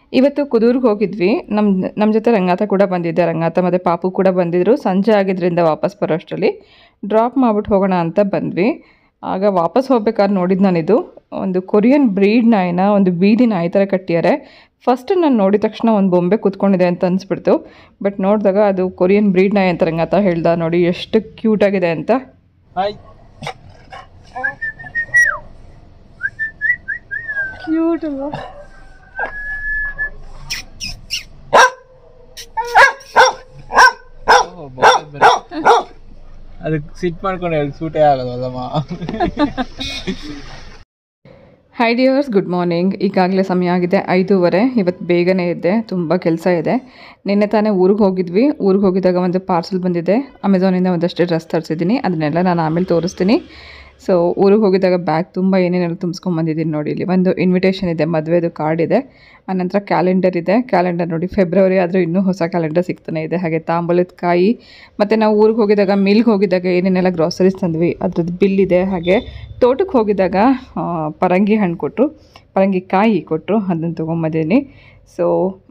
ಇವತ್ತು ಕುದೂರ್ಗೆ ಹೋಗಿದ್ವಿ ನಮ್ಮ ನಮ್ಮ ಜೊತೆ ರಂಗಾತ ಕೂಡ ಬಂದಿದ್ದೆ ರಂಗಾತ ಮತ್ತು ಪಾಪು ಕೂಡ ಬಂದಿದ್ದರು ಸಂಜೆ ಆಗಿದ್ದರಿಂದ ವಾಪಸ್ ಬರೋಷ್ಟರಲ್ಲಿ ಡ್ರಾಪ್ ಮಾಡ್ಬಿಟ್ಟು ಹೋಗೋಣ ಅಂತ ಬಂದ್ವಿ ಆಗ ವಾಪಸ್ ಹೋಗ್ಬೇಕಾದ್ರೆ ನೋಡಿದ್ದು ನಾನಿದು ಒಂದು ಕೊರಿಯನ್ ಬ್ರೀಡ್ ನಾಯಿನ ಒಂದು ಬೀದಿ ನಾಯಿ ಥರ ಕಟ್ಟಿದ್ದಾರೆ ಫಸ್ಟ್ ನಾನು ನೋಡಿದ ತಕ್ಷಣ ಒಂದು ಬೊಂಬೆ ಕೂತ್ಕೊಂಡಿದೆ ಅಂತ ಅನಿಸ್ಬಿಡ್ತು ಬಟ್ ನೋಡಿದಾಗ ಅದು ಕೊರಿಯನ್ ಬ್ರೀಡ್ ನಾಯಿ ಅಂತ ರಂಗಾತ ಹೇಳ್ದ ನೋಡಿ ಎಷ್ಟು ಕ್ಯೂಟಾಗಿದೆ ಅಂತ ಹಾಯ್ ಕ್ಯೂಟ್ ಅಲ್ವಾ ಅದಕ್ಕೆ ಸಿಟ್ ಮಾಡ್ಕೊಂಡು ಹೇಳಿ ಸೂಟೇ ಆಗೋದಲ್ಲಮ್ಮ ಹೈ ಡಿಯರ್ಸ್ ಗುಡ್ ಮಾರ್ನಿಂಗ್ ಈಗಾಗಲೇ ಸಮಯ ಆಗಿದೆ ಐದೂವರೆ ಇವತ್ತು ಬೇಗನೆ ಇದ್ದೆ ತುಂಬ ಕೆಲಸ ಇದೆ ನಿನ್ನೆ ತಾನೇ ಊರಿಗೆ ಹೋಗಿದ್ವಿ ಊರಿಗೆ ಹೋಗಿದ್ದಾಗ ಒಂದು ಪಾರ್ಸಲ್ ಬಂದಿದೆ ಅಮೆಝಾನಿಂದ ಒಂದಷ್ಟು ಡ್ರೆಸ್ ತರಿಸಿದ್ದೀನಿ ಅದನ್ನೆಲ್ಲ ನಾನು ಆಮೇಲೆ ತೋರಿಸ್ತೀನಿ ಸೊ ಊರಿಗೆ ಹೋಗಿದ್ದಾಗ ಬ್ಯಾಗ್ ತುಂಬ ಏನೇನೆಲ್ಲ ತುಂಬಿಸ್ಕೊಂಬಂದಿದ್ದೀನಿ ನೋಡಿ ಇಲ್ಲಿ ಒಂದು ಇನ್ವಿಟೇಷನ್ ಇದೆ ಮದುವೆದು ಕಾರ್ಡ್ ಇದೆ ಆನಂತರ ಕ್ಯಾಲೆಂಡರ್ ಇದೆ ಕ್ಯಾಲೆಂಡರ್ ನೋಡಿ ಫೆಬ್ರವರಿ ಆದರೂ ಇನ್ನೂ ಹೊಸ ಕ್ಯಾಲೆಂಡರ್ ಸಿಗ್ತಾನೆ ಇದೆ ಹಾಗೆ ತಾಂಬೂಲದ ಕಾಯಿ ಮತ್ತು ನಾವು ಊರಿಗೆ ಹೋಗಿದ್ದಾಗ ಮಿಲ್ಗೆ ಹೋಗಿದ್ದಾಗ ಏನೇನೆಲ್ಲ ಗ್ರಾಸರೀಸ್ ತಂದ್ವಿ ಅದ್ರದ್ದು ಬಿಲ್ ಇದೆ ಹಾಗೆ ತೋಟಕ್ಕೆ ಹೋಗಿದ್ದಾಗ ಆ, ಪರಂಗಿ ಹಣ್ಣು ಕೊಟ್ಟರು ಪರಂಗಿ ಕಾಯಿ ಕೊಟ್ಟರು ಅದನ್ನು ತೊಗೊಂಬಂದಿದ್ದೀನಿ ಸೊ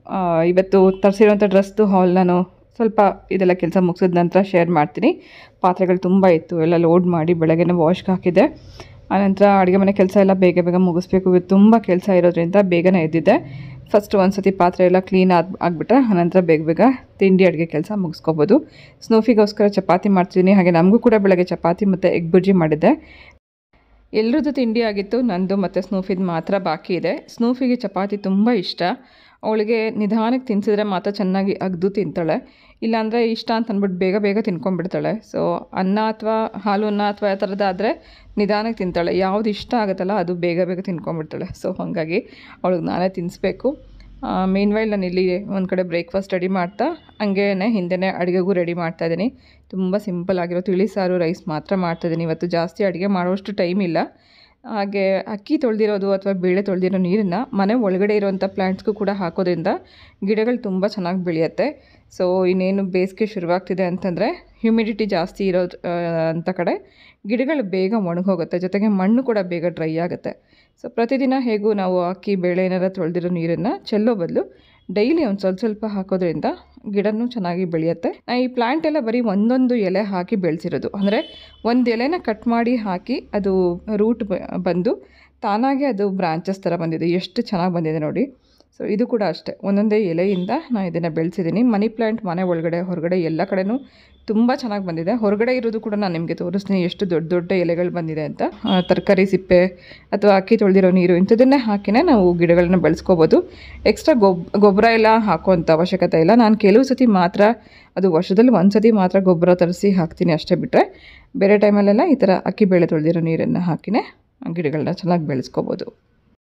ಇವತ್ತು ತರಿಸಿರೋಂಥ ಡ್ರೆಸ್ದು ಹಾಲ್ ನಾನು ಸ್ವಲ್ಪ ಇದೆಲ್ಲ ಕೆಲಸ ಮುಗಿಸಿದ ನಂತರ ಶೇರ್ ಮಾಡ್ತೀನಿ ಪಾತ್ರೆಗಳು ತುಂಬ ಇತ್ತು ಎಲ್ಲ ಲೋಡ್ ಮಾಡಿ ಬೆಳಗ್ಗೆನೇ ವಾಶ್ಗೆ ಹಾಕಿದ್ದೆ ಆನಂತರ ಅಡುಗೆ ಮನೆ ಕೆಲಸ ಎಲ್ಲ ಬೇಗ ಬೇಗ ಮುಗಿಸ್ಬೇಕು ಇವತ್ತು ತುಂಬ ಕೆಲಸ ಇರೋದ್ರಿಂದ ಬೇಗನೆ ಎದ್ದಿದ್ದೆ ಫಸ್ಟ್ ಒಂದು ಸತಿ ಪಾತ್ರೆ ಎಲ್ಲ ಕ್ಲೀನ್ ಆಗಿ ಆಗಿಬಿಟ್ರೆ ಆನಂತರ ಬೇಗ ಬೇಗ ತಿಂಡಿ ಅಡುಗೆ ಕೆಲಸ ಮುಗಿಸ್ಕೋಬೋದು ಸ್ನೂಫಿಗೋಸ್ಕರ ಚಪಾತಿ ಮಾಡ್ತೀನಿ ಹಾಗೆ ನಮಗೂ ಕೂಡ ಬೆಳಗ್ಗೆ ಚಪಾತಿ ಮತ್ತು ಎಗ್ ಬುರ್ಜಿ ಮಾಡಿದ್ದೆ ಎಲ್ರದ್ದು ತಿಂಡಿ ಆಗಿತ್ತು ನಂದು ಮತ್ತು ಸ್ನೂಫಿದು ಮಾತ್ರ ಬಾಕಿ ಇದೆ ಸ್ನೂಫಿಗೆ ಚಪಾತಿ ತುಂಬ ಇಷ್ಟ ಅವಳಿಗೆ ನಿಧಾನಕ್ಕೆ ತಿನ್ಸಿದ್ರೆ ಮಾತ್ರ ಚೆನ್ನಾಗಿ ಅಗ್ದು ತಿಂತಾಳೆ ಇಲ್ಲಾಂದರೆ ಇಷ್ಟ ಅಂತ ಅಂದ್ಬಿಟ್ಟು ಬೇಗ ಬೇಗ ತಿನ್ಕೊಂಡ್ಬಿಡ್ತಾಳೆ ಸೊ ಅನ್ನ ಅಥವಾ ಹಾಲು ಅನ್ನ ಅಥವಾ ಆ ಥರದ್ದಾದರೆ ನಿಧಾನಕ್ಕೆ ತಿಂತಾಳೆ ಯಾವ್ದು ಇಷ್ಟ ಆಗುತ್ತಲ್ಲ ಅದು ಬೇಗ ಬೇಗ ತಿನ್ಕೊಂಡ್ಬಿಡ್ತಾಳೆ ಸೊ ಹಾಗಾಗಿ ಅವಳಿಗೆ ನಾನೇ ತಿನ್ನಿಸ್ಬೇಕು ಮೇನ್ ವೈಲ್ ನಾನು ಇಲ್ಲಿ ಒಂದು ಕಡೆ ಬ್ರೇಕ್ಫಾಸ್ಟ್ ರೆಡಿ ಮಾಡ್ತಾ ಹಂಗೇನೆ ಹಿಂದೆನೇ ಅಡುಗೆಗೂ ರೆಡಿ ಮಾಡ್ತಾಯಿದ್ದೀನಿ ತುಂಬ ಸಿಂಪಲ್ ಆಗಿರೋ ತಿಳಿ ಸಾರು ರೈಸ್ ಮಾತ್ರ ಮಾಡ್ತಾಯಿದ್ದೀನಿ ಇವತ್ತು ಜಾಸ್ತಿ ಅಡುಗೆ ಮಾಡೋಷ್ಟು ಟೈಮ್ ಇಲ್ಲ ಹಾಗೆ ಅಕ್ಕಿ ತೊಳೆದಿರೋದು ಅಥವಾ ಬೇಳೆ ತೊಳೆದಿರೋ ನೀರನ್ನು ಮನೆ ಒಳಗಡೆ ಇರೋವಂಥ ಪ್ಲ್ಯಾಂಟ್ಸ್ಗೂ ಕೂಡ ಹಾಕೋದ್ರಿಂದ ಗಿಡಗಳು ತುಂಬ ಚೆನ್ನಾಗಿ ಬೆಳೆಯುತ್ತೆ ಸೊ ಇನ್ನೇನು ಬೇಸಿಗೆ ಶುರುವಾಗ್ತಿದೆ ಅಂತಂದರೆ ಹ್ಯುಮಿಡಿಟಿ ಜಾಸ್ತಿ ಇರೋ ಆ, ಅಂಥ ಕಡೆ ಗಿಡಗಳು ಬೇಗ ಒಣಗೋಗುತ್ತೆ ಜೊತೆಗೆ ಮಣ್ಣು ಕೂಡ ಬೇಗ ಡ್ರೈ ಆಗುತ್ತೆ ಸೊ ಪ್ರತಿದಿನ ಹೇಗೂ ನಾವು ಅಕ್ಕಿ ಬೇಳೆ ಏನಾರ ತೊಳೆದಿರೋ ನೀರನ್ನು ಚೆಲ್ಲೋ ಬದಲು ಡೈಲಿ ಒಂದು ಸ್ವಲ್ಪ ಸ್ವಲ್ಪ ಹಾಕೋದ್ರಿಂದ ಗಿಡನೂ ಚೆನ್ನಾಗಿ ಬೆಳೆಯುತ್ತೆ ನಾ ಈ ಪ್ಲ್ಯಾಂಟ್ ಎಲ್ಲ ಬರೀ ಒಂದೊಂದು ಎಲೆ ಹಾಕಿ ಬೆಳೆಸಿರೋದು ಅಂದರೆ ಒಂದು ಎಲೆನ ಕಟ್ ಮಾಡಿ ಹಾಕಿ ಅದು ರೂಟ್ ಬಂದು ತಾನಾಗೆ ಅದು ಬ್ರಾಂಚಸ್ ಥರ ಬಂದಿದೆ ಎಷ್ಟು ಚೆನ್ನಾಗಿ ಬಂದಿದೆ ನೋಡಿ ಸೊ ಇದು ಕೂಡ ಅಷ್ಟೇ ಒಂದೊಂದೇ ಎಲೆಯಿಂದ ನಾನು ಇದನ್ನು ಬೆಳೆಸಿದ್ದೀನಿ ಮನಿ ಪ್ಲ್ಯಾಂಟ್ ಮನೆ ಒಳಗಡೆ ಹೊರಗಡೆ ಎಲ್ಲ ಕಡೆನೂ ತುಂಬ ಚೆನ್ನಾಗಿ ಬಂದಿದೆ ಹೊರಗಡೆ ಇರೋದು ಕೂಡ ನಾನು ನಿಮಗೆ ತೋರಿಸ್ತೀನಿ ಎಷ್ಟು ದೊಡ್ಡ ದೊಡ್ಡ ಎಲೆಗಳು ಬಂದಿದೆ ಅಂತ ಆ, ತರಕಾರಿ ಸಿಪ್ಪೆ ಅಥವಾ ಅಕ್ಕಿ ತೊಳೆದಿರೋ ನೀರು ಇಂಥದ್ದನ್ನೇ ಹಾಕಿನೇ ನಾವು ಗಿಡಗಳನ್ನ ಬೆಳೆಸ್ಕೋಬೋದು ಎಕ್ಸ್ಟ್ರಾ ಗೊಬ್ ಗೊಬ್ಬರ ಎಲ್ಲ ಹಾಕೋವಂಥ ಅವಶ್ಯಕತೆ ಇಲ್ಲ ನಾನು ಕೆಲವು ಸತಿ ಮಾತ್ರ ಅದು ವರ್ಷದಲ್ಲಿ ಒಂದು ಸತಿ ಮಾತ್ರ ಗೊಬ್ಬರ ತರಿಸಿ ಹಾಕ್ತೀನಿ ಅಷ್ಟೇ ಬಿಟ್ಟರೆ ಬೇರೆ ಟೈಮಲ್ಲೆಲ್ಲ ಈ ಥರ ಅಕ್ಕಿ ಬೇಳೆ ತೊಳೆದಿರೋ ನೀರನ್ನು ಹಾಕಿನೇ ಗಿಡಗಳನ್ನ ಚೆನ್ನಾಗಿ ಬೆಳೆಸ್ಕೋಬೋದು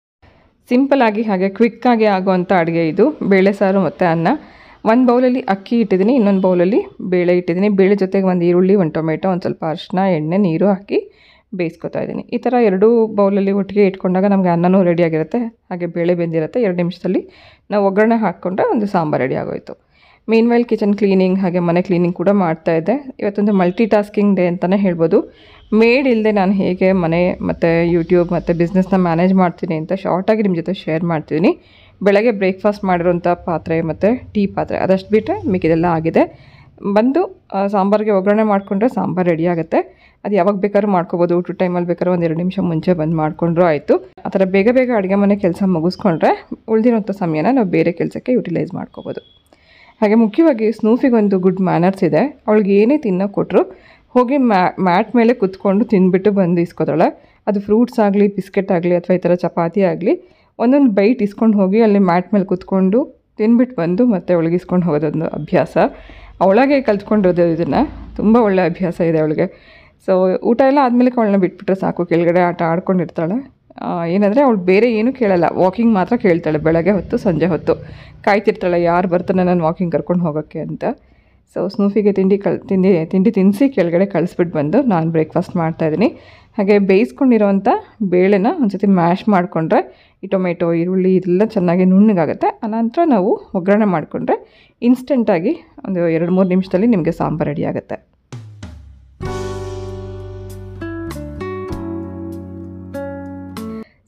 ಸಿಂಪಲಾಗಿ ಹಾಗೆ ಕ್ವಿಕ್ಕಾಗಿ ಆಗುವಂಥ ಅಡುಗೆ ಇದು ಬೇಳೆ ಸಾರು ಮತ್ತು ಅನ್ನ ಒಂದು ಬೌಲಲ್ಲಿ ಅಕ್ಕಿ ಇಟ್ಟಿದ್ದೀನಿ ಇನ್ನೊಂದು ಬೌಲಲ್ಲಿ ಬೇಳೆ ಇಟ್ಟಿದ್ದೀನಿ ಬೇಳೆ ಜೊತೆಗೆ ಒಂದು ಈರುಳ್ಳಿ ಒಂದು ಟೊಮೆಟೊ ಒಂದು ಸ್ವಲ್ಪ ಅರಿಶಿನ ಎಣ್ಣೆ ನೀರು ಹಾಕಿ ಬೇಯಿಸ್ಕೊತಾ ಇದ್ದೀನಿ ಈ ಥರ ಎರಡೂ ಬೌಲಲ್ಲಿ ಒಟ್ಟಿಗೆ ಇಟ್ಕೊಂಡಾಗ ನಮಗೆ ಅನ್ನನೂ ರೆಡಿಯಾಗಿರುತ್ತೆ ಹಾಗೆ ಬೇಳೆ ಬೆಂದಿರುತ್ತೆ ಎರಡು ನಿಮಿಷದಲ್ಲಿ ನಾವು ಒಗ್ಗರಣೆ ಹಾಕ್ಕೊಂಡ್ರೆ ಒಂದು ಸಾಂಬಾರು ರೆಡಿ ಆಗೋಯ್ತು ಮೇನ್ ವೈಲ್ ಕಿಚನ್ ಕ್ಲೀನಿಂಗ್ ಹಾಗೆ ಮನೆ ಕ್ಲೀನಿಂಗ್ ಕೂಡ ಮಾಡ್ತಾ ಇದ್ದೆ ಇವತ್ತೊಂದು ಮಲ್ಟಿ ಟಾಸ್ಕಿಂಗ್ ಡೇ ಅಂತಲೇ ಹೇಳ್ಬೋದು ಮೇಡ್ ಇಲ್ಲದೆ ನಾನು ಹೇಗೆ ಮನೆ ಮತ್ತು ಯೂಟ್ಯೂಬ್ ಮತ್ತು ಬಿಸ್ನೆಸ್ನ ಮ್ಯಾನೇಜ್ ಮಾಡ್ತೀನಿ ಅಂತ ಶಾರ್ಟಾಗಿ ನಿಮ್ಮ ಜೊತೆ ಶೇರ್ ಮಾಡ್ತೀನಿ ಬೆಳಗ್ಗೆ ಬ್ರೇಕ್ಫಾಸ್ಟ್ ಮಾಡಿರೋಂಥ ಪಾತ್ರೆ ಮತ್ತು ಟೀ ಪಾತ್ರೆ ಅದಷ್ಟು ಬಿಟ್ಟರೆ ಮಿಕ್ಕಿದೆಲ್ಲ ಆಗಿದೆ ಬಂದು ಆ, ಸಾಂಬಾರಿಗೆ ಒಗ್ಗರಣೆ ಮಾಡಿಕೊಂಡ್ರೆ ಸಾಂಬಾರು ರೆಡಿ ಆಗುತ್ತೆ ಅದು ಯಾವಾಗ ಬೇಕಾದ್ರೂ ಮಾಡ್ಕೋಬೋದು ಊಟ ಟೈಮಲ್ಲಿ ಬೇಕಾದ್ರೂ ಒಂದು ಎರಡು ನಿಮಿಷ ಮುಂಚೆ ಬಂದು ಮಾಡಿಕೊಂಡ್ರೂ ಆಯಿತು ಆ ಥರ ಬೇಗ ಬೇಗ ಅಡುಗೆ ಮನೆ ಕೆಲಸ ಮುಗಿಸ್ಕೊಂಡ್ರೆ ಉಳಿದಿರೋಂಥ ಸಮಯನ ನಾವು ಬೇರೆ ಕೆಲಸಕ್ಕೆ ಯುಟಿಲೈಸ್ ಮಾಡ್ಕೋಬೋದು ಹಾಗೆ ಮುಖ್ಯವಾಗಿ ಸ್ನೂಫಿಗೆ ಒಂದು ಗುಡ್ ಮ್ಯಾನರ್ಸ್ ಇದೆ ಅವಳಿಗೆ ಏನೇ ತಿನ್ನೋಕೆ ಕೊಟ್ಟರು ಹೋಗಿ ಮ್ಯಾ ಮ್ಯಾಟ್ ಮೇಲೆ ಕುತ್ಕೊಂಡು ತಿಂದ್ಬಿಟ್ಟು ಬಂದು ಇಸ್ಕೋತಾಳೆ ಅದು ಫ್ರೂಟ್ಸ್ ಆಗಲಿ ಬಿಸ್ಕೆಟ್ ಆಗಲಿ ಅಥವಾ ಈ ಥರ ಚಪಾತಿ ಆಗಲಿ ಒಂದೊಂದು ಬೈಟ್ ಇಸ್ಕೊಂಡು ಹೋಗಿ ಅಲ್ಲಿ ಮ್ಯಾಟ್ ಮೇಲೆ ಕುತ್ಕೊಂಡು ತಿಂದ್ಬಿಟ್ಟು ಬಂದು ಮತ್ತೆ ಅವಳಿಗೆ ಇಸ್ಕೊಂಡು ಹೋಗೋದೊಂದು ಅಭ್ಯಾಸ ಅವಳಾಗೆ ಕಲ್ತ್ಕೊಂಡಿರೋದು ಇದನ್ನು ತುಂಬ ಒಳ್ಳೆ ಅಭ್ಯಾಸ ಇದೆ ಅವಳಿಗೆ ಸೊ ಊಟ ಎಲ್ಲ ಆದಮೇಲೆ ಅವಳನ್ನ ಬಿಟ್ಬಿಟ್ರೆ ಸಾಕು ಕೆಳಗಡೆ ಆಟ ಆಡ್ಕೊಂಡಿರ್ತಾಳೆ ಏನಂದರೆ ಅವಳು ಬೇರೆ ಏನೂ ಕೇಳಲ್ಲ ವಾಕಿಂಗ್ ಮಾತ್ರ ಕೇಳ್ತಾಳೆ ಬೆಳಗ್ಗೆ ಹೊತ್ತು ಸಂಜೆ ಹೊತ್ತು ಕಾಯ್ತಿರ್ತಾಳೆ ಯಾರು ಬರ್ತಾನೆ ನಾನು ವಾಕಿಂಗ್ ಕರ್ಕೊಂಡು ಹೋಗೋಕ್ಕೆ ಅಂತ ಸೊ ಸ್ನೂಫಿಗೆ ತಿಂಡಿ ಕಲ್ ತಿಂಡಿ ತಿಂಡಿ ತಿನ್ನಿಸಿ ಕೆಳಗಡೆ ಕಳಿಸ್ಬಿಟ್ಟು ಬಂದು ನಾನು ಬ್ರೇಕ್ಫಾಸ್ಟ್ ಮಾಡ್ತಾಯಿದ್ದೀನಿ ಹಾಗೆ ಬೇಯಿಸ್ಕೊಂಡಿರೋವಂಥ ಬೇಳೆನ ಒಂದ್ಸತಿ ಮ್ಯಾಶ್ ಮಾಡಿಕೊಂಡ್ರೆ ಈ ಟೊಮೆಟೊ ಈರುಳ್ಳಿ ಇದೆಲ್ಲ ಚೆನ್ನಾಗಿ ನುಣ್ಣಗಾಗುತ್ತೆ ಅನಂತರ ನಾವು ಒಗ್ಗರಣೆ ಮಾಡಿಕೊಂಡ್ರೆ ಇನ್ಸ್ಟೆಂಟಾಗಿ ಒಂದು ಎರಡು ಮೂರು ನಿಮಿಷದಲ್ಲಿ ನಿಮಗೆ ಸಾಂಬಾರು ರೆಡಿ ಆಗುತ್ತೆ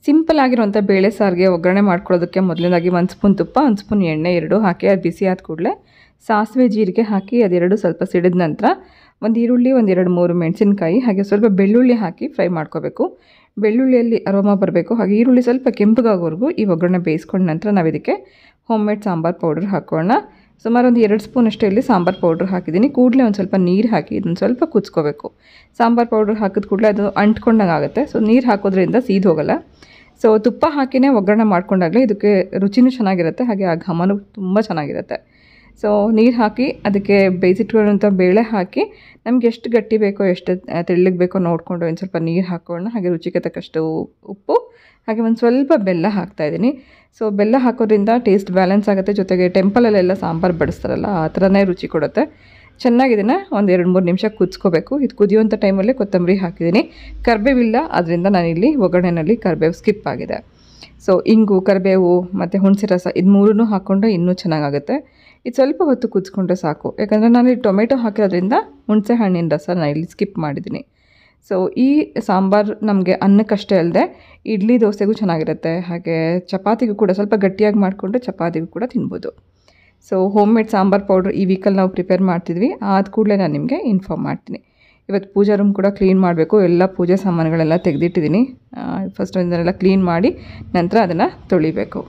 ಸಿಂಪಲ್ ಆಗಿರುವಂಥ ಬೇಳೆ ಸಾರಿಗೆ ಒಗ್ಗರಣೆ ಮಾಡ್ಕೊಳ್ಳೋದಕ್ಕೆ ಮೊದಲನೇದಾಗಿ ಒಂದು ಸ್ಪೂನ್ ತುಪ್ಪ ಒಂದು ಸ್ಪೂನ್ ಎಣ್ಣೆ ಎರಡು ಹಾಕಿ ಅದು ಬಿಸಿ ಆದ ಕೂಡಲೇ ಸಾಸಿವೆ ಜೀರಿಗೆ ಹಾಕಿ ಅದೆರಡು ಸ್ವಲ್ಪ ಸಿಡಿದ ನಂತರ ಒಂದು ಈರುಳ್ಳಿ ಒಂದು ಎರಡು ಮೂರು ಮೆಣಸಿನ್ಕಾಯಿ ಹಾಗೆ ಸ್ವಲ್ಪ ಬೆಳ್ಳುಳ್ಳಿ ಹಾಕಿ ಫ್ರೈ ಮಾಡ್ಕೋಬೇಕು ಬೆಳ್ಳುಳ್ಳಿಯಲ್ಲಿ ಅರೋಮ ಬರಬೇಕು ಹಾಗೆ ಈರುಳ್ಳಿ ಸ್ವಲ್ಪ ಕೆಂಪಗಾಗೋವರೆಗೂ ಈ ಒಗ್ಗರಣೆ ಬೇಯಿಸ್ಕೊಂಡ ನಂತರ ನಾವು ಇದಕ್ಕೆ ಹೋಮ್ ಮೇಡ್ ಸಾಂಬಾರು ಪೌಡರ್ ಹಾಕೋಣ ಸುಮಾರು ಒಂದು ಎರಡು ಸ್ಪೂನ್ ಅಷ್ಟು ಇಲ್ಲಿ ಸಾಂಬಾರು ಪೌಡ್ರ್ ಹಾಕಿದ್ದೀನಿ ಕೂಡಲೇ ಒಂದು ಸ್ವಲ್ಪ ನೀರು ಹಾಕಿ ಇದನ್ನು ಸ್ವಲ್ಪ ಕುದಿಸ್ಕೋಬೇಕು ಸಾಂಬಾರು ಪೌಡ್ರ್ ಹಾಕಿದ ಕೂಡಲೇ ಅದು ಅಂಟ್ಕೊಂಡಂಗೆ ಆಗುತ್ತೆ ಸೊ ನೀರು ಹಾಕೋದ್ರಿಂದ ಸೀದ್ ಹೋಗಲ್ಲ ಸೊ ತುಪ್ಪ ಹಾಕಿನೇ ಒಗ್ಗರಣೆ ಮಾಡ್ಕೊಂಡಾಗಲೇ ಇದಕ್ಕೆ ರುಚಿನೂ ಚೆನ್ನಾಗಿರುತ್ತೆ ಹಾಗೆ ಆ ಘಮನೂ ತುಂಬ ಚೆನ್ನಾಗಿರುತ್ತೆ ಸೊ ನೀರು ಹಾಕಿ ಅದಕ್ಕೆ ಬೇಯಿಸಿಟ್ಕೊಳ್ಳೋಂಥ ಬೇಳೆ ಹಾಕಿ ನಮ್ಗೆ ಎಷ್ಟು ಗಟ್ಟಿ ಬೇಕೋ ಎಷ್ಟು ತೆಳ್ಳಗೆ ಬೇಕೋ ನೋಡಿಕೊಂಡು ಒಂದು ಸ್ವಲ್ಪ ನೀರು ಹಾಕೋಣ ಹಾಗೆ ರುಚಿಗೆ ತಕ್ಕಷ್ಟು ಉಪ್ಪು ಹಾಗೆ ಒಂದು ಸ್ವಲ್ಪ ಬೆಲ್ಲ ಹಾಕ್ತಾಯಿದ್ದೀನಿ ಸೊ ಬೆಲ್ಲ ಹಾಕೋದ್ರಿಂದ ಟೇಸ್ಟ್ ಬ್ಯಾಲೆನ್ಸ್ ಆಗುತ್ತೆ ಜೊತೆಗೆ ಟೆಂಪಲಲ್ಲೆಲ್ಲ ಸಾಂಬಾರು ಬಡಿಸ್ತಾರಲ್ಲ ಆ ಥರನೇ ರುಚಿ ಕೊಡುತ್ತೆ ಚೆನ್ನಾಗಿದೆನ ಒಂದು ಎರಡು ಮೂರು ನಿಮಿಷ ಕುದಿಸ್ಕೋಬೇಕು ಇದು ಕುದಿಯುವಂಥ ಟೈಮಲ್ಲಿ ಕೊತ್ತಂಬರಿ ಹಾಕಿದ್ದೀನಿ ಕರಿಬೇವಿಲ್ಲ ಅದರಿಂದ ನಾನಿಲ್ಲಿ ಒಗ್ಗರಣೆಯಲ್ಲಿ ಕರಿಬೇವು ಸ್ಕಿಪ್ ಆಗಿದೆ ಸೊ ಇಂಗು ಕರಿಬೇವು ಮತ್ತು ಹುಣಸೆ ರಸ ಇದು ಮೂರನ್ನೂ ಹಾಕ್ಕೊಂಡ್ರೆ ಇನ್ನೂ ಚೆನ್ನಾಗಾಗುತ್ತೆ ಇದು ಸ್ವಲ್ಪ ಹೊತ್ತು ಕುದಿಸ್ಕೊಂಡ್ರೆ ಸಾಕು ಯಾಕಂದರೆ ನಾನು ಇಲ್ಲಿ ಟೊಮೆಟೊ ಹಾಕಿರೋದ್ರಿಂದ ಹುಣಸೆ ಹಣ್ಣಿನ ರಸ ನಾನು ಇಲ್ಲಿ ಸ್ಕಿಪ್ ಮಾಡಿದ್ದೀನಿ ಸೊ ಈ ಸಾಂಬಾರು ನಮಗೆ ಅನ್ನಕ್ಕಷ್ಟೇ ಅಲ್ಲದೆ ಇಡ್ಲಿ ದೋಸೆಗೂ ಚೆನ್ನಾಗಿರುತ್ತೆ ಹಾಗೆ ಚಪಾತಿಗೂ ಕೂಡ ಸ್ವಲ್ಪ ಗಟ್ಟಿಯಾಗಿ ಮಾಡಿಕೊಂಡ್ರೆ ಚಪಾತಿಗೂ ಕೂಡ ತಿನ್ಬೋದು so home made sambar powder ಈ ವೀಕಲ್ಲಿ ನಾವು ಪ್ರಿಪೇರ್ ಮಾಡ್ತಿದ್ವಿ ಆದ ಕೂಡಲೇ ನಾನು ನಿಮಗೆ ಇನ್ಫಾರ್ಮ್ ಮಾಡ್ತೀನಿ ಇವತ್ತು ಪೂಜಾ ರೂಮ್ ಕೂಡ ಕ್ಲೀನ್ ಮಾಡಬೇಕು ಎಲ್ಲ ಪೂಜೆ ಸಾಮಾನುಗಳೆಲ್ಲ ತೆಗೆದಿಟ್ಟಿದ್ದೀನಿ ಫಸ್ಟ್ ಇದನ್ನೆಲ್ಲ ಕ್ಲೀನ್ ಮಾಡಿ ನಂತರ ಅದನ್ನು ತೊಳಿಬೇಕು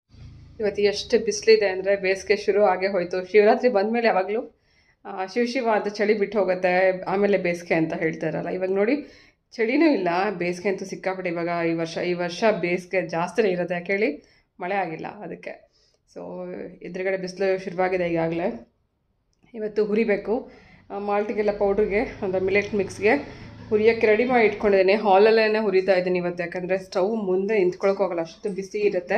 ಇವತ್ತು ಎಷ್ಟು ಬಿಸಿಲಿದೆ ಅಂದರೆ ಬೇಸಿಗೆ ಶುರು ಆಗೇ ಹೋಯಿತು ಶಿವರಾತ್ರಿ ಬಂದಮೇಲೆ ಯಾವಾಗಲೂ ಶಿವ ಶಿವ ಅಂತ ಚಳಿ ಬಿಟ್ಟು ಹೋಗುತ್ತೆ ಆಮೇಲೆ ಬೇಸಿಗೆ ಅಂತ ಹೇಳ್ತಾರಲ್ಲ ಇವಾಗ ನೋಡಿ ಚಳಿನೂ ಇಲ್ಲ ಬೇಸಿಗೆ ಅಂತೂ ಸಿಕ್ಕಾಪಟ್ಟೆ ಇವಾಗ ಈ ವರ್ಷ ಈ ವರ್ಷ ಬೇಸಿಗೆ ಜಾಸ್ತಿನೇ ಇರುತ್ತೆ ಯಾಕೆ ಹೇಳಿ ಮಳೆ ಆಗಿಲ್ಲ ಅದಕ್ಕೆ ಸೊ ಎದುರುಗಡೆ ಬಿಸಿಲು ಶುರುವಾಗಿದೆ ಈಗಾಗಲೇ ಇವತ್ತು ಹುರಿಬೇಕು ಮಾಲ್ಟಿಗೆಲ್ಲ ಪೌಡ್ರಿಗೆ ಅಂದರೆ ಮಿಲೆಟ್ ಮಿಕ್ಸ್ಗೆ ಹುರಿಯೋಕ್ಕೆ ರೆಡಿ ಮಾಡಿ ಇಟ್ಕೊಂಡಿದ್ದೀನಿ ಹಾಲಲ್ಲೇ ಹುರಿತಾ ಇದ್ದೀನಿ ಇವತ್ತು ಯಾಕಂದರೆ ಸ್ಟವ್ ಮುಂದೆ ನಿಂತ್ಕೊಳಕ್ಕೆ ಹೋಗಲ್ಲ ಅಷ್ಟು ಬಿಸಿ ಇರುತ್ತೆ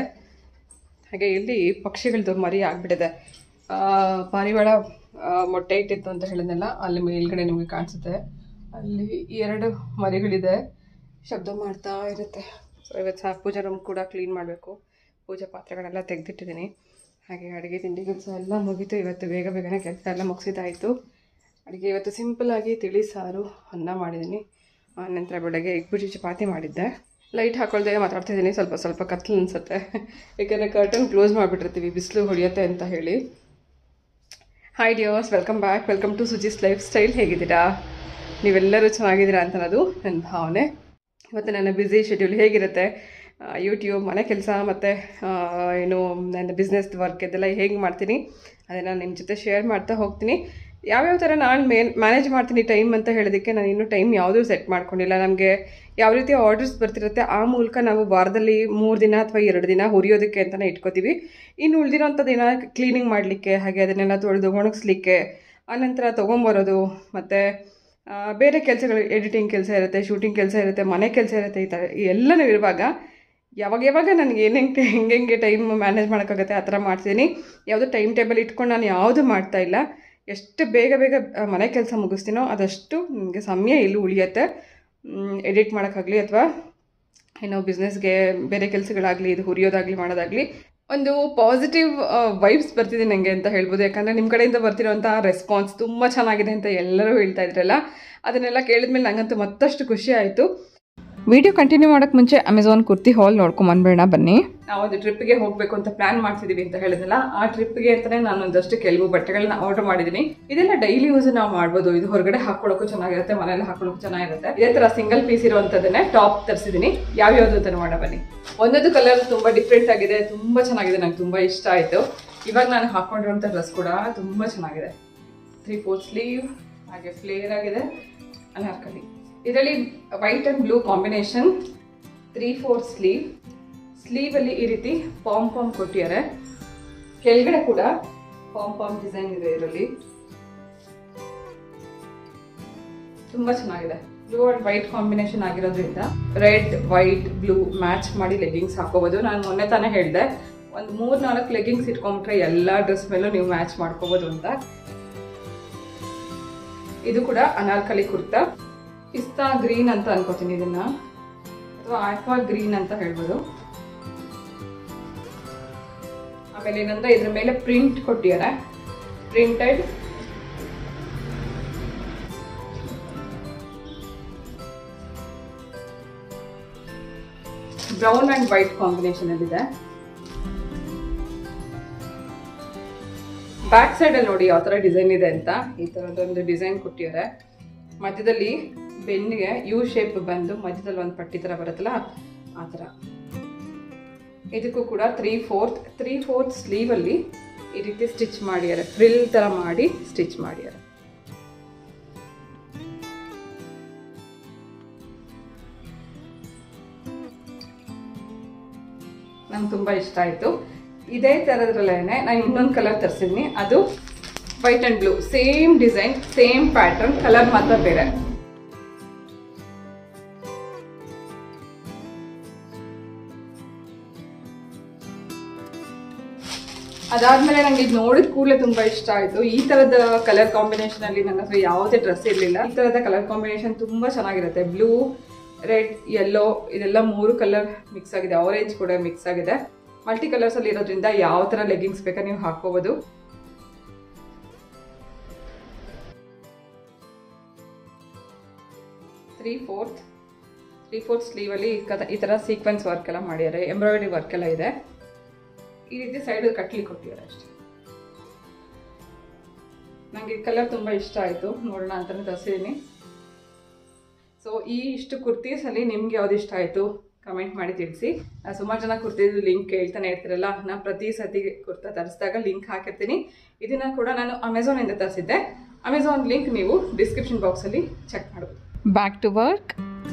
ಹಾಗೆ ಇಲ್ಲಿ ಪಕ್ಷಿಗಳದ್ದು ಮರಿ ಆಗಿಬಿಟ್ಟಿದೆ ಪಾರಿವಾಳ ಮೊಟ್ಟೆ ಇಟ್ಟಿತ್ತು ಅಂತ ಹೇಳಿದ್ನಲ್ಲ ಅಲ್ಲಿ ಮೇಲ್ಗಡೆ ನಿಮಗೆ ಕಾಣಿಸುತ್ತೆ ಅಲ್ಲಿ ಎರಡು ಮರಿಗಳಿದೆ ಶಬ್ದ ಮಾಡ್ತಾ ಇರುತ್ತೆ ಸೊ ಇವತ್ತು ಸಹ ಪೂಜಾ ರೂಮ್ ಕೂಡ ಕ್ಲೀನ್ ಮಾಡಬೇಕು ಪೂಜಾ ಪಾತ್ರೆಗಳೆಲ್ಲ ತೆಗೆದಿಟ್ಟಿದ್ದೀನಿ ಹಾಗೆ ಅಡುಗೆ ತಿಂಡಿ ಕೆಲಸ ಎಲ್ಲ ಮುಗೀತು ಇವತ್ತು ಬೇಗ ಬೇಗನೆ ಕೆಲಸ ಎಲ್ಲ ಮುಗಿಸಿದಾಯಿತು ಅಡುಗೆ ಇವತ್ತು ಸಿಂಪಲ್ಲಾಗಿ ತಿಳಿ ಸಾರು ಅನ್ನ ಮಾಡಿದ್ದೀನಿ ನಂತರ ಬೆಳಗ್ಗೆ ಎಗ್ ಬುಜಿ ಚಪಾತಿ ಮಾಡಿದ್ದೆ ಲೈಟ್ ಹಾಕೊಳ್ದೆ ಮಾತಾಡ್ತಿದ್ದೀನಿ ಸ್ವಲ್ಪ ಸ್ವಲ್ಪ ಕತ್ಲು ಅನಿಸುತ್ತೆ ಯಾಕೆಂದರೆ ಕರ್ಟನ್ ಕ್ಲೋಸ್ ಮಾಡಿಬಿಟ್ಟಿರ್ತೀವಿ ಬಿಸಿಲು ಹೊಡೆಯುತ್ತೆ ಅಂತ ಹೇಳಿ hi dears welcome back welcome to Suji's lifestyle ಹೇಗಿದ್ದೀರಾ ನೀವೆಲ್ಲರೂ ಚೆನ್ನಾಗಿದ್ದೀರಾ ಅಂತ ಅನ್ನೋದು ನನ್ನ ಭಾವನೆ ಇವತ್ತು ನನ್ನ ಬ್ಯುಸಿ ಶೆಡ್ಯೂಲ್ ಹೇಗಿರುತ್ತೆ ಯೂಟ್ಯೂಬ್ ಮನೆ ಕೆಲಸ ಮತ್ತು ಏನು ನನ್ನ ಬಿಸ್ನೆಸ್ ವರ್ಕ್ ಇದೆಲ್ಲ ಹೇಗೆ ಮಾಡ್ತೀನಿ ಅದನ್ನು ನಿಮ್ಮ ಜೊತೆ ಶೇರ್ ಮಾಡ್ತಾ ಹೋಗ್ತೀನಿ ಯಾವ್ಯಾವ ಥರ ನಾನು ಮೇನ್ ಮ್ಯಾನೇಜ್ ಮಾಡ್ತೀನಿ ಟೈಮ್ ಅಂತ ಹೇಳೋದಕ್ಕೆ ನಾನು ಇನ್ನೂ ಟೈಮ್ ಯಾವುದೂ ಸೆಟ್ ಮಾಡ್ಕೊಂಡಿಲ್ಲ ನಮಗೆ ಯಾವ ರೀತಿ ಆರ್ಡರ್ಸ್ ಬರ್ತಿರುತ್ತೆ ಆ ಮೂಲಕ ನಾವು ವಾರದಲ್ಲಿ ಮೂರು ದಿನ ಅಥವಾ ಎರಡು ದಿನ ಹುರಿಯೋದಕ್ಕೆ ಅಂತಲೇ ಇಟ್ಕೋತೀವಿ ಇನ್ನು ಉಳಿದಿರೋಂಥ ದಿನ ಕ್ಲೀನಿಂಗ್ ಮಾಡಲಿಕ್ಕೆ ಹಾಗೆ ಅದನ್ನೆಲ್ಲ ತೊಳೆದು ಒಣಗಿಸ್ಲಿಕ್ಕೆ ಆನಂತರ ತೊಗೊಂಬರೋದು ಮತ್ತು ಬೇರೆ ಕೆಲಸಗಳು ಎಡಿಟಿಂಗ್ ಕೆಲಸ ಇರುತ್ತೆ ಶೂಟಿಂಗ್ ಕೆಲಸ ಇರುತ್ತೆ ಮನೆ ಕೆಲಸ ಇರುತ್ತೆ ಈ ಥರ ಎಲ್ಲನೂ ಇರುವಾಗ ಯಾವಾಗ ಯಾವಾಗ ನನಗೆ ಏನೇನು ಹೆಂಗೆ ಹೆಂಗೆ ಟೈಮ್ ಮ್ಯಾನೇಜ್ ಮಾಡೋಕ್ಕಾಗುತ್ತೆ ಆ ಥರ ಮಾಡ್ತೀನಿ ಯಾವುದೋ ಟೈಮ್ ಟೇಬಲ್ ಇಟ್ಕೊಂಡು ನಾನು ಯಾವುದೂ ಮಾಡ್ತಾ ಇಲ್ಲ ಎಷ್ಟು ಬೇಗ ಬೇಗ ಮನೆ ಕೆಲಸ ಮುಗಿಸ್ತೀನೋ ಅದಷ್ಟು ನನಗೆ ಸಮಯ ಇಲ್ಲಿ ಉಳಿಯುತ್ತೆ ಎಡಿಟ್ ಮಾಡೋಕ್ಕಾಗಲಿ ಅಥವಾ ಏನೋ ಬಿಸ್ನೆಸ್ಗೆ ಬೇರೆ ಕೆಲಸಗಳಾಗಲಿ ಇದು ಹುರಿಯೋದಾಗಲಿ ಮಾಡೋದಾಗಲಿ ಒಂದು ಪಾಸಿಟಿವ್ ವೈಬ್ಸ್ ಬರ್ತಿದೆ ನನಗೆ ಅಂತ ಹೇಳ್ಬೋದು ಯಾಕಂದರೆ ನಿಮ್ಮ ಕಡೆಯಿಂದ ಬರ್ತಿರೋಂಥ ರೆಸ್ಪಾನ್ಸ್ ತುಂಬ ಚೆನ್ನಾಗಿದೆ ಅಂತ ಎಲ್ಲರೂ ಹೇಳ್ತಾ ಇದ್ರಲ್ಲ ಅದನ್ನೆಲ್ಲ ಕೇಳಿದ್ಮೇಲೆ ನನಗಂತೂ ಮತ್ತಷ್ಟು ಖುಷಿ ಆಯಿತು ವಿಡಿಯೋ ಕಂಟಿನ್ಯೂ ಮಾಡೋಕ್ಕೆ ಮುಂಚೆ ಅಮೆಝಾನ್ ಕುರ್ತಿ ಹಾಲ್ ನೋಡ್ಕೊಂಬಂದ್ಬೇಡ ಬನ್ನಿ ನಾವೊಂದು ಟ್ರಿಪ್ಗೆ ಹೋಗಬೇಕು ಅಂತ ಪ್ಲಾನ್ ಮಾಡ್ತಿದ್ದೀವಿ ಅಂತ ಹೇಳಿದ್ನಲ್ಲ ಆ ಟ್ರಿಪ್ಗೆ ಅಂತಲೇ ನಾನು ಒಂದಷ್ಟು ಕೆಲವು ಬಟ್ಟೆಗಳನ್ನ ಆರ್ಡರ್ ಮಾಡಿದ್ದೀನಿ ಇದೆಲ್ಲ ಡೈಲಿ ಯೂಸ್ ನಾವು ಮಾಡ್ಬೋದು ಇದು ಹೊರಗಡೆ ಹಾಕೊಳ್ಳೋಕ್ಕೂ ಚೆನ್ನಾಗಿರುತ್ತೆ ಮನೇಲಿ ಹಾಕೊಳ್ಳೋಕ್ಕೂ ಚೆನ್ನಾಗಿರುತ್ತೆ ಇದೇ ಥರ ಸಿಂಗಲ್ ಪೀಸ್ ಇರುವಂಥದ್ದನ್ನೇ ಟಾಪ್ ತರಿಸಿದ್ದೀನಿ ಯಾವ್ಯಾವುದು ಅಂತ ನೋಡೋಣ ಬನ್ನಿ ಒಂದೊಂದು ಕಲರ್ ತುಂಬ ಡಿಫ್ರೆಂಟ್ ಆಗಿದೆ ತುಂಬ ಚೆನ್ನಾಗಿದೆ ನಂಗೆ ತುಂಬ ಇಷ್ಟ ಆಯಿತು ಇವಾಗ ನಾನು ಹಾಕೊಂಡಿರುವಂಥ ಡ್ರೆಸ್ ಕೂಡ ತುಂಬ ಚೆನ್ನಾಗಿದೆ ತ್ರೀ ಫೋರ್ ಸ್ಲೀವ್ ಹಾಗೆ ಫ್ಲೇರ್ ಆಗಿದೆ ಅನಾರ್ಕಲಿ ಇದರಲ್ಲಿ white and blue combination three four sleeve ಸ್ಲೀವಲ್ಲಿ ಈ ರೀತಿ ಪಾಮ್ ಪಾಮ್ ಕೊಟ್ಟಿದ್ದಾರೆ ಕೆಳಗಡೆ ಕೂಡ ಪಾಮ್ ಪಾಮ್ ಡಿಸೈನ್ ಇದೆ ಇದರಲ್ಲಿ ತುಂಬಾ ಚೆನ್ನಾಗಿದೆ ಬ್ಲೂ ಅಂಡ್ ವೈಟ್ ಕಾಂಬಿನೇಷನ್ ಆಗಿರೋದ್ರಿಂದ ರೆಡ್ ವೈಟ್ ಬ್ಲೂ ಮ್ಯಾಚ್ ಮಾಡಿ ಲೆಗ್ಗಿಂಗ್ಸ್ ಹಾಕೋಬಹುದು ನಾನು ಮೊನ್ನೆ ತಾನೇ ಹೇಳಿದೆ ಒಂದು ಮೂರ್ ನಾಲ್ಕು ಲೆಗ್ಗಿಂಗ್ಸ್ ಇಟ್ಕೊಂಡ್ರೆ ಎಲ್ಲಾ ಡ್ರೆಸ್ ಮೇಲೂ ನೀವು ಮ್ಯಾಚ್ ಮಾಡ್ಕೋಬಹುದು ಅಂತ ಇದು ಕೂಡ ಅನಾರ್ಕಲಿ ಕುರ್ತಾ ಪಿಸ್ತಾ ಗ್ರೀನ್ ಅಂತ ಅನ್ಕೋತೀನಿ ಇದನ್ನ ಅಥವಾ ಆಕ್ವಾ ಗ್ರೀನ್ ಅಂತ ಹೇಳ್ಬೋದು ಆಮೇಲೆ ಏನಂದ್ರೆ ಇದ್ರ ಮೇಲೆ ಪ್ರಿಂಟ್ ಕೊಟ್ಟಿದ್ದಾರೆ ಪ್ರಿಂಟೆಡ್ ಬ್ರೌನ್ ಆ್ಯಂಡ್ ವೈಟ್ ಕಾಂಬಿನೇಷನಲ್ಲಿದೆ ಬ್ಯಾಕ್ ಸೈಡಲ್ಲಿ ನೋಡಿ ಯಾವ ಥರ ಡಿಸೈನ್ ಇದೆ ಅಂತ ಈ ಥರದೊಂದು ಡಿಸೈನ್ ಕೊಟ್ಟಿದ್ದಾರೆ ಮಧ್ಯದಲ್ಲಿ ಬೆನ್ನಿಗೆ ಯು ಶೇಪ್ ಬಂದು ಮಧ್ಯದಲ್ಲಿ ಒಂದು ಪಟ್ಟಿ ಥರ ಬರುತ್ತಲ್ಲ ಆ ಥರ ಇದಕ್ಕೂ ಕೂಡ ತ್ರೀ ಫೋರ್ತ್ ತ್ರೀ ಫೋರ್ತ್ ಸ್ಲೀವಲ್ಲಿ ಈ ರೀತಿ ಸ್ಟಿಚ್ ಮಾಡಿದ್ದಾರೆ ಫ್ರಿಲ್ ಥರ ಮಾಡಿ ಸ್ಟಿಚ್ ಮಾಡಿದ್ದಾರೆ ನಂಗೆ ತುಂಬ ಇಷ್ಟ ಆಯಿತು ಇದೇ ಥರದ್ರಲ್ಲೇ ನಾನು ಇನ್ನೊಂದು ಕಲರ್ ತರಿಸಿದ್ದೀನಿ ಅದು white and blue same design same pattern colour ಮಾತ್ರ ಬೇರೆ ಅದಾದ್ಮೇಲೆ ನಂಗೆ ಇದು ನೋಡಿದ ಕೂಡಲೇ ತುಂಬಾ ಇಷ್ಟ ಆಯ್ತು ಈ ತರದ ಕಲರ್ ಕಾಂಬಿನೇಷನ್ ಅಲ್ಲಿ ನನ್ನ ಹತ್ರ ಯಾವುದೇ ಡ್ರೆಸ್ ಇರಲಿಲ್ಲ ಈ ತರದ ಕಲರ್ ಕಾಂಬಿನೇಷನ್ ತುಂಬಾ ಚೆನ್ನಾಗಿರುತ್ತೆ ಬ್ಲೂ ರೆಡ್ ಯೆಲ್ಲೋ ಇದೆಲ್ಲ ಮೂರು ಕಲರ್ ಮಿಕ್ಸ್ ಆಗಿದೆ ಆರೆಂಜ್ ಕೂಡ ಮಿಕ್ಸ್ ಆಗಿದೆ ಮಲ್ಟಿ ಕಲರ್ಸ್ ಅಲ್ಲಿ ಇರೋದ್ರಿಂದ ಯಾವ ತರ ಲೆಗ್ಗಿಂಗ್ಸ್ ಬೇಕಾ ನೀವು ಹಾಕೋಬಹುದು ತ್ರೀ ಫೋರ್ತ್ ತ್ರೀ ಫೋರ್ತ್ ಸ್ಲೀವಲ್ಲಿ ಈ ಥರ ಸೀಕ್ವೆನ್ಸ್ ವರ್ಕ್ ಎಲ್ಲ ಮಾಡಿದ್ದಾರೆ ಎಂಬ್ರಾಯ್ಡ್ರಿ ವರ್ಕ್ ಎಲ್ಲ ಇದೆ ಈ ರೀತಿ ಸೈಡ್ ಕಟ್ಲಿ ಕೊಟ್ಟಿದ್ದಾರೆ ಅಷ್ಟೇ ನನಗೆ ಕಲರ್ ತುಂಬ ಇಷ್ಟ ಆಯಿತು ನೋಡೋಣ ಅಂತಲೇ ತರಿಸಿದ್ದೀನಿ ಸೊ ಈ ಇಷ್ಟು ಕುರ್ತೀಸಲ್ಲಿ ನಿಮ್ಗೆ ಯಾವ್ದು ಇಷ್ಟ ಆಯಿತು ಕಮೆಂಟ್ ಮಾಡಿ ತಿಳಿಸಿ ಸುಮಾರು ಜನ ಕುರ್ತಿದ್ದು ಲಿಂಕ್ ಕೇಳ್ತಾನೆ ಇರ್ತೀರಲ್ಲ ನಾನು ಪ್ರತಿ ಸತಿ ಕುರ್ತಾ ತರಿಸಿದಾಗ ಲಿಂಕ್ ಹಾಕಿರ್ತೀನಿ ಇದನ್ನ ಕೂಡ ನಾನು ಅಮೆಝಾನಿಂದ ತರಿಸಿದ್ದೆ ಅಮೆಝಾನ್ ಲಿಂಕ್ ನೀವು ಡಿಸ್ಕ್ರಿಪ್ಷನ್ ಬಾಕ್ಸಲ್ಲಿ ಚೆಕ್ ಮಾಡ್ಬೋದು ಬ್ಯಾಕ್ ಟು ವರ್ಕ್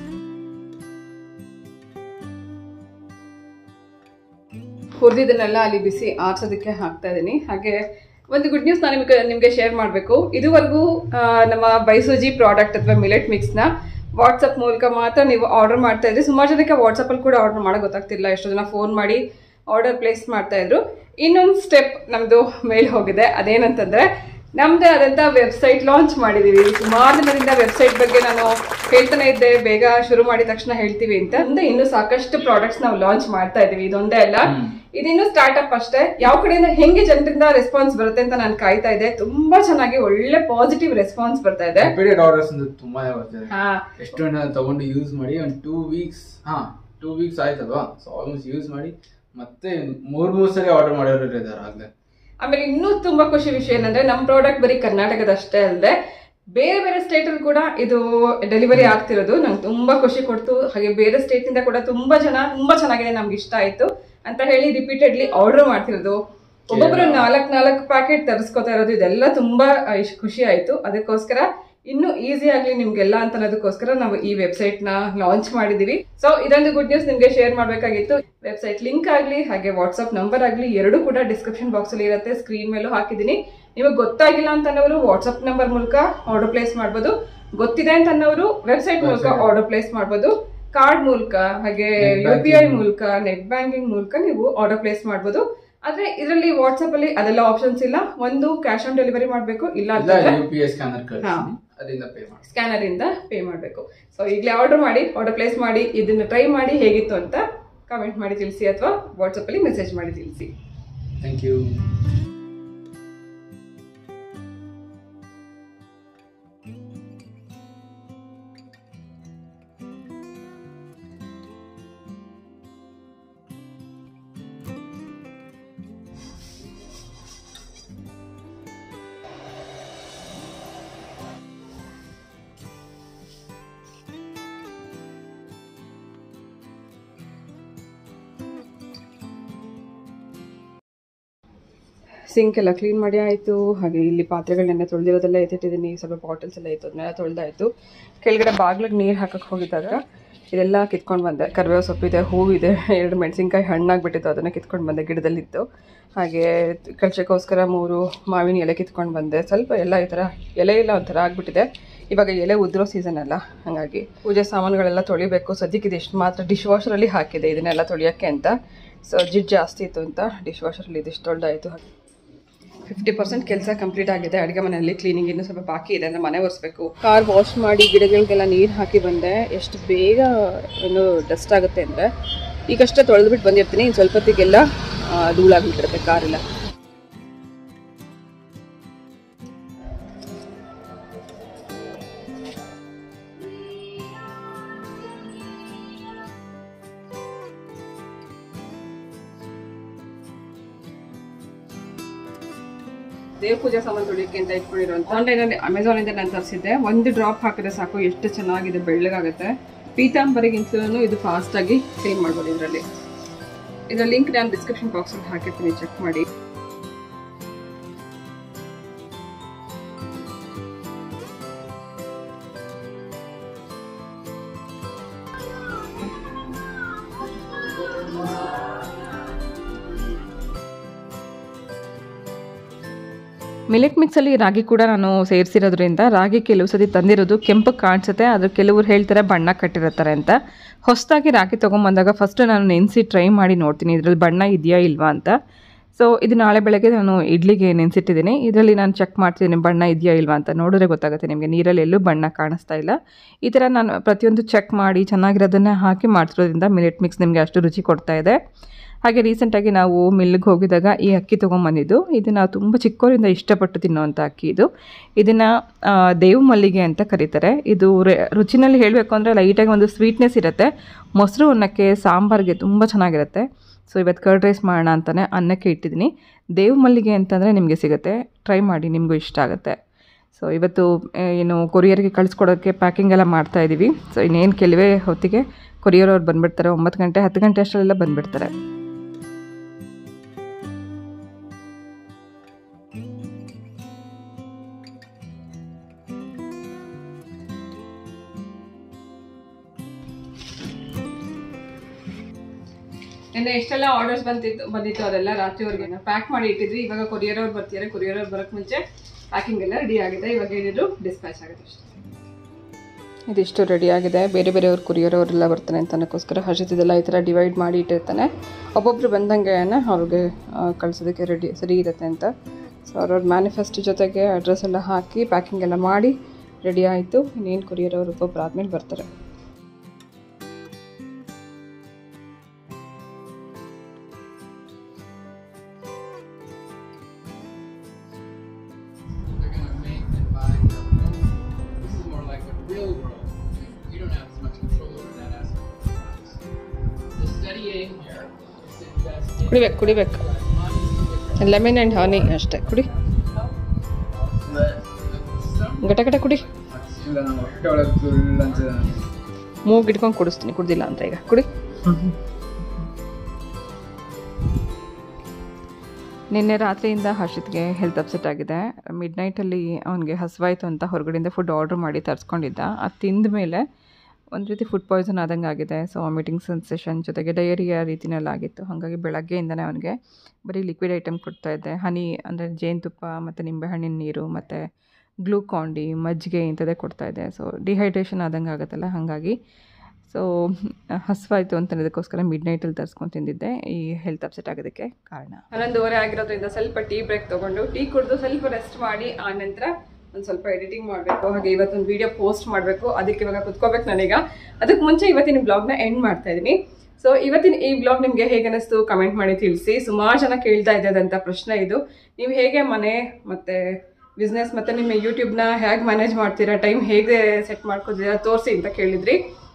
ಹುರಿದಿದ್ದನ್ನೆಲ್ಲ ಅಲ್ಲಿ ಬಿಸಿ ಆರ್ಸೋದಕ್ಕೆ ಹಾಕ್ತಾ ಇದ್ದೀನಿ ಹಾಗೆ ಒಂದು ಗುಡ್ ನ್ಯೂಸ್ ನಾನು ನಿಮಗೆ ನಿಮಗೆ ಶೇರ್ ಮಾಡಬೇಕು ಇದುವರೆಗೂ ಆ, ನಮ್ಮ ಬೈಸೂಜಿ ಪ್ರಾಡಕ್ಟ್ ಅಥವಾ ಮಿಲೆಟ್ ಮಿಕ್ಸ್ನ ವಾಟ್ಸಪ್ ಮೂಲಕ ಮಾತ್ರ ನೀವು ಆರ್ಡರ್ ಮಾಡ್ತಾ ಇದ್ರಿ ಸುಮಾರು ಜನಕ್ಕೆ ವಾಟ್ಸಪ್ಪಲ್ಲಿ ಕೂಡ ಆರ್ಡರ್ ಮಾಡೋಕೆ ಗೊತ್ತಾಗ್ತಿಲ್ಲ ಎಷ್ಟೋ ಜನ ಫೋನ್ ಮಾಡಿ ಆರ್ಡರ್ ಪ್ಲೇಸ್ ಮಾಡ್ತಾ ಇದ್ರು ಇನ್ನೊಂದು ಸ್ಟೆಪ್ ನಮ್ಮದು ಮೇಲೆ ಹೋಗಿದೆ ಅದೇನಂತಂದ್ರೆ ನಮ್ದೇ ಆದಂಥ ವೆಬ್ಸೈಟ್ ಲಾಂಚ್ ಮಾಡಿದೀವಿ ಸುಮಾರು ದಿನದಿಂದ ವೆಬ್ಸೈಟ್ ಬಗ್ಗೆ ನಾನು ಹೇಳ್ತಾನೆ ಇದ್ದೆ ಬೇಗ ಶುರು ಮಾಡಿದ ತಕ್ಷಣ ಹೇಳ್ತೀವಿ ಅಂತ ಮುಂದೆ ಇನ್ನು ಸಾಕಷ್ಟು ಪ್ರಾಡಕ್ಟ್ಸ್ ನಾವು ಲಾಂಚ್ ಮಾಡ್ತಾ ಇದೀವಿ ಇದೊಂದೇ ಅಲ್ಲ ಇದಿನ್ನು ಸ್ಟಾರ್ಟ್ಅಪ್ ಅಷ್ಟೇ ಯಾವ ಕಡೆಯಿಂದ ಹೆಂಗೆ ಜನರಿಂದ ರೆಸ್ಪಾನ್ಸ್ ಬರುತ್ತೆ ಅಂತ ನಾನು ಕಾಯ್ತಾ ಇದ್ದೆ ತುಂಬಾ ಚೆನ್ನಾಗಿ ಒಳ್ಳೆ ಪಾಸಿಟಿವ್ ರೆಸ್ಪಾನ್ಸ್ ಬರ್ತಾ ಇದೆ ರಿಪೀಟೆಡ್ ಆರ್ಡರ್ಸ್ ತುಂಬಾನೇ ಬರ್ತಿದೆ ಹಾ ಎಷ್ಟು ಜನ ತಗೊಂಡು ಯೂಸ್ ಮಾಡಿ ಒಂದು ಟೂ ವೀಕ್ಸ್ ಹಾ ಟೂ ವೀಕ್ಸ್ ಆಯ್ತಲ್ವಾ ಸೊ ಆಲ್ಮೋಸ್ಟ್ ಯೂಸ್ ಮಾಡಿ ಮತ್ತೆ ಮೂರ್ ಮೂರ್ ಸರಿ ಆರ್ಡರ್ ಮಾಡಿರೋರು ಇದ್ದಾರೆ ಆಗ್ಲೇ ಆಮೇಲೆ ಇನ್ನೂ ತುಂಬಾ ಖುಷಿ ವಿಷಯ ಏನಂದ್ರೆ ನಮ್ಮ ಪ್ರಾಡಕ್ಟ್ ಬರೀ ಕರ್ನಾಟಕದಷ್ಟೇ ಅಲ್ಲದೆ ಬೇರೆ ಬೇರೆ ಸ್ಟೇಟ್ ಅಲ್ಲಿ ಕೂಡ ಇದು ಡೆಲಿವರಿ ಆಗ್ತಿರೋದು ನಂಗೆ ತುಂಬಾ ಖುಷಿ ಕೊಡ್ತು ಹಾಗೆ ಬೇರೆ ಸ್ಟೇಟ್ ಇಂದ ಕೂಡ ತುಂಬಾ ಜನ ತುಂಬಾ ಚೆನ್ನಾಗಿದೆ ನಮ್ಗೆ ಇಷ್ಟ ಆಯ್ತು ಅಂತ ಹೇಳಿ ರಿಪೀಟೆಡ್ಲಿ ಆರ್ಡರ್ ಮಾಡ್ತಿರೋದು ಒಬ್ಬೊಬ್ರು ನಾಲ್ಕ್ ನಾಲ್ಕು ಪ್ಯಾಕೆಟ್ ತರಿಸ್ಕೊತಾ ಇರೋದು ಇದೆಲ್ಲ ತುಂಬಾ ಆ, ಇಶ್- ಖುಷಿ ಆಯ್ತು ಅದಕ್ಕೋಸ್ಕರ ಇನ್ನು ಈಸಿ ಆಗ್ಲಿ ನಿಮ್ಗೆಲ್ಲ ಅಂತ ಅನ್ನೋದಕ್ಕೋಸ್ಕರ ನಾವು ಈ ವೆಬ್ಸೈಟ್ ನ ಲಾಂಚ್ ಮಾಡಿದೀವಿ ಸೊ ಇದೊಂದು ಗುಡ್ ನ್ಯೂಸ್ ನಿಮ್ಗೆ ಶೇರ್ ಮಾಡ್ಬೇಕಾಗಿತ್ತು ವೆಬ್ಸೈಟ್ ಲಿಂಕ್ ಆಗ್ಲಿ ಹಾಗೆ ವಾಟ್ಸ್ಆಪ್ ನಂಬರ್ ಆಗ್ಲಿ ಎರಡು ಕೂಡ ಡಿಸ್ಕ್ರಿಪ್ಷನ್ ಬಾಕ್ಸ್ ಅಲ್ಲಿ ಇರುತ್ತೆ ಸ್ಕ್ರೀನ್ ಮೇಲೂ ಹಾಕಿದೀನಿ ನಿಮಗೆ ಗೊತ್ತಾಗಿಲ್ಲ ಅಂತ ಅನ್ನೋರು ವಾಟ್ಸ್ಆಪ್ ನಂಬರ್ ಮೂಲಕ ಆರ್ಡರ್ ಪ್ಲೇಸ್ ಮಾಡ್ಬೋದು ಗೊತ್ತಿದೆ ಅಂತ ಅನ್ನೋರು ವೆಬ್ಸೈಟ್ ಮೂಲಕ ಆರ್ಡರ್ ಪ್ಲೇಸ್ ಮಾಡ್ಬೋದು ಕಾರ್ಡ್ ಮೂಲಕ ಹಾಗೆ Net U P I banking. ಮೂಲಕ ನೆಟ್ ಬ್ಯಾಂಕಿಂಗ್ ಮೂಲಕ ನೀವು ಆರ್ಡರ್ ಪ್ಲೇಸ್ ಮಾಡ್ಬೋದು ಆದ್ರೆ ಇದರಲ್ಲಿ ವಾಟ್ಸ್ಆಪ್ ಅಲ್ಲಿ ಅದೆಲ್ಲ ಆಪ್ಷನ್ಸ್ ಇಲ್ಲ ಒಂದು ಕ್ಯಾಶ್ ಆನ್ ಡೆಲಿವರಿ ಮಾಡಬೇಕು ಇಲ್ಲ ಇಲ್ಲ ಅಂತಂದ್ರೆ ಯು ಪಿ ಐ ಸ್ಕ್ಯಾನರ್ ಕಳಿಸಿ ಅದರಿಂದ ಪೇ ಮಾಡಿ ಸ್ಕ್ಯಾನರ್ ಇಂದ ಪೇ ಮಾಡಬೇಕು ಸೊ ಈಗಲೇ ಆರ್ಡರ್ ಮಾಡಿ ಆರ್ಡರ್ ಪ್ಲೇಸ್ ಮಾಡಿ ಇದನ್ನ ಟ್ರೈ ಮಾಡಿ ಹೇಗಿತ್ತು ಅಂತ ಕಮೆಂಟ್ ಮಾಡಿ ತಿಳಿಸಿ ಅಥವಾ ವಾಟ್ಸಪ್ ಅಲ್ಲಿ ಮೆಸೇಜ್ ಮಾಡಿ ತಿಳಿಸಿ ಥ್ಯಾಂಕ್ ಯು ಸಿಂಕ್ ಎಲ್ಲ ಕ್ಲೀನ್ ಮಾಡಿ ಆಯಿತು ಹಾಗೆ ಇಲ್ಲಿ ಪಾತ್ರೆಗಳನ್ನೆಲ್ಲ ತೊಳೆದಿರೋದೆಲ್ಲ ಎತ್ತಿಟ್ಟಿದ್ದೀನಿ ಸ್ವಲ್ಪ ಬಾಟಲ್ಸ್ ಎಲ್ಲ ಇತ್ತು ಅದನ್ನೆಲ್ಲ ತೊಳೆದಾಯಿತು ಕೆಳಗಡೆ ಬಾಗ್ಲಿಗೆ ನೀರು ಹಾಕಕ್ಕೆ ಹೋಗಿದ್ದಾಗ ಇದೆಲ್ಲ ಕಿತ್ಕೊಂಡು ಬಂದೆ ಕರಿಬೇವು ಸೊಪ್ಪಿದೆ ಹೂವಿದೆ ಎರಡು ಮೆಣಸಿನ್ಕಾಯಿ ಹಣ್ಣಾಗ್ಬಿಟ್ಟಿತ್ತು ಅದನ್ನು ಕಿತ್ಕೊಂಡು ಬಂದೆ ಗಿಡದಲ್ಲಿತ್ತು ಹಾಗೆ ಕಳ್ಸೋಕ್ಕೋಸ್ಕರ ಮೂರು ಮಾವಿನ ಎಲೆ ಕಿತ್ಕೊಂಡು ಬಂದೆ ಸ್ವಲ್ಪ ಎಲ್ಲ ಈ ಥರ ಎಲೆ ಎಲ್ಲ ಒಂಥರ ಆಗಿಬಿಟ್ಟಿದೆ ಇವಾಗ ಎಲೆ ಉದ್ರೋ ಸೀಸನ್ ಅಲ್ಲ ಹಾಗಾಗಿ ಪೂಜೆ ಸಾಮಾನುಗಳೆಲ್ಲ ತೊಳಿಬೇಕು ಸದ್ಯಕ್ಕೆ ಇದಿಷ್ಟು ಮಾತ್ರ ಡಿಶ್ ವಾಷರಲ್ಲಿ ಹಾಕಿದೆ ಇದನ್ನೆಲ್ಲ ತೊಳಿಯೋಕ್ಕೆ ಅಂತ ಸೊ ಜಿಡ್ ಜಾಸ್ತಿ ಇತ್ತು ಅಂತ ಡಿಶ್ ವಾಷರಲ್ಲಿ ಇದಿಷ್ಟು ತೊಳೆದಾಯಿತು ಫಿಫ್ಟಿ ಪರ್ಸೆಂಟ್ ಕೆಲಸ ಕಂಪ್ಲೀಟ್ ಆಗಿದೆ ಅಡುಗೆ ಮನೆಯಲ್ಲಿ ಕ್ಲೀನಿಂಗ್ ಇನ್ನೂ ಸ್ವಲ್ಪ ಬಾಕಿ ಇದೆ ಅಂದರೆ ಮನೆ ಒರೆಸ್ಬೇಕು ಕಾರ್ ವಾಶ್ ಮಾಡಿ ಗಿಡಗಳಿಗೆಲ್ಲ ನೀರು ಹಾಕಿ ಬಂದೆ ಎಷ್ಟು ಬೇಗ ಏನು ಡಸ್ಟ್ ಆಗುತ್ತೆ ಅಂದರೆ ಈಗಷ್ಟೇ ತೊಳೆದ್ಬಿಟ್ಟು ಬಂದಿರ್ತೀನಿ ಇನ್ನು ಸ್ವಲ್ಪ ಹೊತ್ತಿಗೆಲ್ಲ ಆ, ಧೂಳಾಗ್ಬಿಟ್ಟಿರುತ್ತೆ ಕಾರೆಲ್ಲ ದೇವ್ ಪೂಜೆ ಸಾಮಾನು ತೊಳಿಯೋಕೆ ಅಂತ ಇಟ್ಕೊಂಡಿರುವಂತ ಆನ್ಲೈನಲ್ಲಿ ಅಮೆಝಾನಿಂದ ನಾನು ತರಿಸಿದ್ದೆ ಒಂದು ಡ್ರಾಪ್ ಹಾಕಿದ್ರೆ ಸಾಕು ಎಷ್ಟು ಚೆನ್ನಾಗಿದೆ ಬೆಳ್ಳಗಾಗುತ್ತೆ ಪೀತಾಂಬರಿಗಿಂತಲೂ ಇದು ಫಾಸ್ಟಾಗಿ ಕ್ಲೀನ್ ಮಾಡ್ಬೋದು ಇದರಲ್ಲಿ ಇದರ ಲಿಂಕ್ ನಾನು ಡಿಸ್ಕ್ರಿಪ್ಷನ್ ಬಾಕ್ಸಲ್ಲಿ ಹಾಕಿರ್ತೀನಿ ಚೆಕ್ ಮಾಡಿ ಮಿಲೆಟ್ ಮಿಕ್ಸಲ್ಲಿ ರಾಗಿ ಕೂಡ ನಾನು ಸೇರಿಸಿರೋದ್ರಿಂದ ರಾಗಿ ಕೆಲವು ಸತಿ ತಂದಿರೋದು ಕೆಂಪು ಕಾಣಿಸುತ್ತೆ ಆದರೆ ಕೆಲವರು ಹೇಳ್ತಾರೆ ಬಣ್ಣ ಕಟ್ಟಿರ್ತಾರೆ ಅಂತ ಹೊಸದಾಗಿ ರಾಗಿ ತೊಗೊಂಬಂದಾಗ ಫಸ್ಟ್ ನಾನು ನೆನೆಸಿ ಟ್ರೈ ಮಾಡಿ ನೋಡ್ತೀನಿ ಇದರಲ್ಲಿ ಬಣ್ಣ ಇದೆಯಾ ಇಲ್ವಾ ಅಂತ ಸೊ ಇದು ನಾಳೆ ಬೆಳಗ್ಗೆ ನಾನು ಇಡ್ಲಿಗೆ ನೆನೆಸಿಟ್ಟಿದ್ದೀನಿ ಇದರಲ್ಲಿ ನಾನು ಚೆಕ್ ಮಾಡ್ತಿದ್ದೀನಿ ಬಣ್ಣ ಇದೆಯಾ ಇಲ್ವಾ ಅಂತ ನೋಡಿದ್ರೆ ಗೊತ್ತಾಗುತ್ತೆ ನಿಮಗೆ ನೀರಲ್ಲಿ ಎಲ್ಲೂ ಬಣ್ಣ ಕಾಣಿಸ್ತಾ ಇಲ್ಲ ಈ ಥರ ನಾನು ಪ್ರತಿಯೊಂದು ಚೆಕ್ ಮಾಡಿ ಚೆನ್ನಾಗಿರೋದನ್ನೇ ಹಾಕಿ ಮಾಡ್ತಿರೋದ್ರಿಂದ ಮಿಲೆಟ್ ಮಿಕ್ಸ್ ನಿಮಗೆ ಅಷ್ಟು ರುಚಿ ಕೊಡ್ತಾ ಇದೆ ಹಾಗೆ ರೀಸೆಂಟಾಗಿ ನಾವು ಮಿಲ್ಗೆ ಹೋಗಿದಾಗ ಈ ಅಕ್ಕಿ ತೊಗೊಂಬಂದಿದ್ದು ಇದು ನಾವು ತುಂಬ ಚಿಕ್ಕವರಿಂದ ಇಷ್ಟಪಟ್ಟು ತಿನ್ನುವಂಥ ಅಕ್ಕಿ ಇದು ಇದನ್ನು ದೇವ್ ಮಲ್ಲಿಗೆ ಅಂತ ಕರೀತಾರೆ ಇದು ರೆ ರುಚಿನಲ್ಲಿ ಹೇಳಬೇಕು ಅಂದರೆ ಲೈಟಾಗಿ ಒಂದು ಸ್ವೀಟ್ನೆಸ್ ಇರುತ್ತೆ ಮೊಸರು ಅನ್ನಕ್ಕೆ ಸಾಂಬಾರಿಗೆ ತುಂಬ ಚೆನ್ನಾಗಿರುತ್ತೆ ಸೊ ಇವತ್ತು ಕರ್ಡ್ ರೈಸ್ ಮಾಡೋಣ ಅಂತಲೇ ಅನ್ನಕ್ಕೆ ಇಟ್ಟಿದ್ದೀನಿ ದೇವ್ ಮಲ್ಲಿಗೆ ಅಂತಂದರೆ ನಿಮಗೆ ಸಿಗುತ್ತೆ ಟ್ರೈ ಮಾಡಿ ನಿಮಗೂ ಇಷ್ಟ ಆಗುತ್ತೆ ಸೊ ಇವತ್ತು ಆ, ಏನು ಕೊರಿಯರ್ಗೆ ಕಳಿಸ್ಕೊಡೋಕ್ಕೆ ಪ್ಯಾಕಿಂಗ್ ಎಲ್ಲ ಮಾಡ್ತಾ ಇದ್ದೀವಿ ಸೊ ಇನ್ನೇನು ಕೆಲವೇ ಹೊತ್ತಿಗೆ ಕೊರಿಯರ್ ಅವ್ರು ಬಂದುಬಿಡ್ತಾರೆ ಒಂಬತ್ತು ಗಂಟೆ ಹತ್ತು ಗಂಟೆ ಅಷ್ಟರಲ್ಲೆಲ್ಲ ಬಂದುಬಿಡ್ತಾರೆ ನಿನ್ನೆ ಎಷ್ಟೆಲ್ಲ ಆರ್ಡರ್ಸ್ ಬಂದಿತ್ತು ಬಂದಿತ್ತು ಅದೆಲ್ಲ ರಾತ್ರಿವರೆಗೆ ಪ್ಯಾಕ್ ಮಾಡಿ ಇಟ್ಟಿದ್ವಿ ಇವಾಗ ಕೊರಿಯರ್ ಅವ್ರು ಬರ್ತಿದ್ದಾರೆ ಕೊರಿಯರ್ ಅವ್ರು ಬರೋಕ್ಕೆ ಮುಂಚೆ ಪ್ಯಾಕಿಂಗ್ ಎಲ್ಲ ರೆಡಿ ಆಗಿದೆ ಇವಾಗ ಏನಿದ್ರು ಡಿಸ್ಪ್ಯಾಚ್ ಆಗುತ್ತೆ ಅಷ್ಟೇ ಇದಿಷ್ಟು ರೆಡಿ ಆಗಿದೆ ಬೇರೆ ಬೇರೆಯವ್ರು ಕೊರಿಯರ್ ಅವರೆಲ್ಲ ಬರ್ತಾನೆ ಅಂತ ಅನ್ನೋಕ್ಕೋಸ್ಕರ ಹರ್ಷಿತ್ ಇದೆಲ್ಲ ಈ ಥರ ಡಿವೈಡ್ ಮಾಡಿ ಇಟ್ಟಿರ್ತಾನೆ ಒಬ್ಬೊಬ್ರು ಬಂದಂಗೆ ಅವ್ರಿಗೆ ಆ, ಕಳ್ಸೋದಕ್ಕೆ ರೆಡಿ ಸರಿ ಇರುತ್ತೆ ಅಂತ ಸೊ ಅವ್ರವ್ರ ಮ್ಯಾನಿಫೆಸ್ಟ್ ಜೊತೆಗೆ ಅಡ್ರೆಸ್ ಎಲ್ಲ ಹಾಕಿ ಪ್ಯಾಕಿಂಗ್ ಎಲ್ಲ ಮಾಡಿ ರೆಡಿ ಆಯಿತು ಇನ್ನೇನು ಕೊರಿಯರ್ ಅವರು ಒಬ್ಬೊಬ್ರು ಆದಮೇಲೆ ಬರ್ತಾರೆ They're gonna make and buy government. This is more like a real world. You don't have as much control over that aspect of your lives. The study aim here is to invest in ಕುಡಿಬೇಕು ಕುಡಿಬೇಕು money lemon and ಹಾನಿ ಅಷ್ಟೇ ಕುಡಿ ಗಟ ಗಟ ಕುಡಿ ಇಲ್ಲ ನಾನು ಹೊಟ್ಟೆ ಒಳಗೆ ಫುಲ್ ಅನ್ಸಿದೆ ನನಗೆ ಮೂಗ್ ಇಟ್ಕೊಂಡು ಕುಡಿಸ್ತೀನಿ ಕುಡ್ದಿಲ್ಲ ಅಂತ ಈಗ ಕುಡಿ ನಿನ್ನೆ ರಾತ್ರಿಯಿಂದ ಹರ್ಷಿತ್ಗೆ ಹೆಲ್ತ್ ಅಪ್ಸೆಟ್ ಆಗಿದೆ ಮಿಡ್ ನೈಟಲ್ಲಿ ಅವನಿಗೆ ಹಸುವಾಯಿತು ಅಂತ ಹೊರಗಡೆಯಿಂದ ಫುಡ್ ಆರ್ಡ್ರ್ ಮಾಡಿ ತರಿಸ್ಕೊಂಡಿದ್ದ ಅದು ತಿಂದ ಮೇಲೆ ಒಂದು ರೀತಿ ಫುಡ್ ಪಾಯ್ಸನ್ ಆದಂಗೆ ಆಗಿದೆ ಸೊ ವಾಮಿಟಿಂಗ್ ಸೆನ್ಸೇಷನ್ ಜೊತೆಗೆ ಡಯರಿಯಾ ರೀತಿನೆಲ್ಲ ಆಗಿತ್ತು ಹಾಗಾಗಿ ಬೆಳಗ್ಗೆಯಿಂದನೇ ಅವನಿಗೆ ಬರೀ ಲಿಕ್ವಿಡ್ ಐಟಮ್ ಕೊಡ್ತಾ ಇದ್ದೆ ಹನಿ ಅಂದರೆ ಜೇನುತುಪ್ಪ ಮತ್ತು ನಿಂಬೆಹಣ್ಣಿನ ನೀರು ಮತ್ತು ಗ್ಲೂಕಾಂಡಿ ಮಜ್ಜಿಗೆ ಇಂಥದ್ದೇ ಕೊಡ್ತಾ ಇದ್ದೆ ಸೊ ಡಿಹೈಡ್ರೇಷನ್ ಆದಂಗೆ ಆಗುತ್ತಲ್ಲ ಹಾಗಾಗಿ ಸೊ ಹಸುವಾಯಿತು ಅಂತ ಅದಕ್ಕೋಸ್ಕರ ಮಿಡ್ ನೈಟಲ್ಲಿ ತರಿಸ್ಕೊಂಡು ತಿಂದಿದ್ದೆ ಈ ಹೆಲ್ತ್ ಅಪ್ಸೆಟ್ ಆಗೋದಕ್ಕೆ ಕಾರಣ ಹನ್ನೊಂದುವರೆ ಆಗಿರೋದ್ರಿಂದ ಸ್ವಲ್ಪ ಟೀ ಬ್ರೇಕ್ ತೊಗೊಂಡು ಟೀ ಕುಡಿದು ಸ್ವಲ್ಪ ರೆಸ್ಟ್ ಮಾಡಿ ಆ ನಂತರ ಒಂದು ಸ್ವಲ್ಪ ಎಡಿಟಿಂಗ್ ಮಾಡಬೇಕು ಹಾಗೆ ಇವತ್ತೊಂದು ವಿಡಿಯೋ ಪೋಸ್ಟ್ ಮಾಡಬೇಕು ಅದಕ್ಕೆ ಇವಾಗ ಕುತ್ಕೋಬೇಕು ನಾನೀಗ ಅದಕ್ಕೆ ಮುಂಚೆ ಇವತ್ತಿನ ಬ್ಲಾಗ್ನ ಎಂಡ್ ಮಾಡ್ತಾ ಇದ್ದೀನಿ ಸೊ ಇವತ್ತಿನ ಈ ಬ್ಲಾಗ್ ನಿಮಗೆ ಹೇಗೆ ಅನಿಸ್ತು ಕಮೆಂಟ್ ಮಾಡಿ ತಿಳಿಸಿ ಸುಮಾರು ಜನ ಕೇಳ್ತಾ ಇದ್ದದಂಥ ಪ್ರಶ್ನೆ ಇದು ನೀವು ಹೇಗೆ ಮನೆ ಮತ್ತು ಬಿಸ್ನೆಸ್ ಮತ್ತು ನಿಮ್ಮ ಯೂಟ್ಯೂಬ್ನ ಹೇಗೆ ಮ್ಯಾನೇಜ್ ಮಾಡ್ತೀರಾ ಟೈಮ್ ಹೇಗೆ ಸೆಟ್ ಮಾಡ್ಕೋತೀರಾ ತೋರಿಸಿ ಅಂತ ಕೇಳಿದ್ರಿ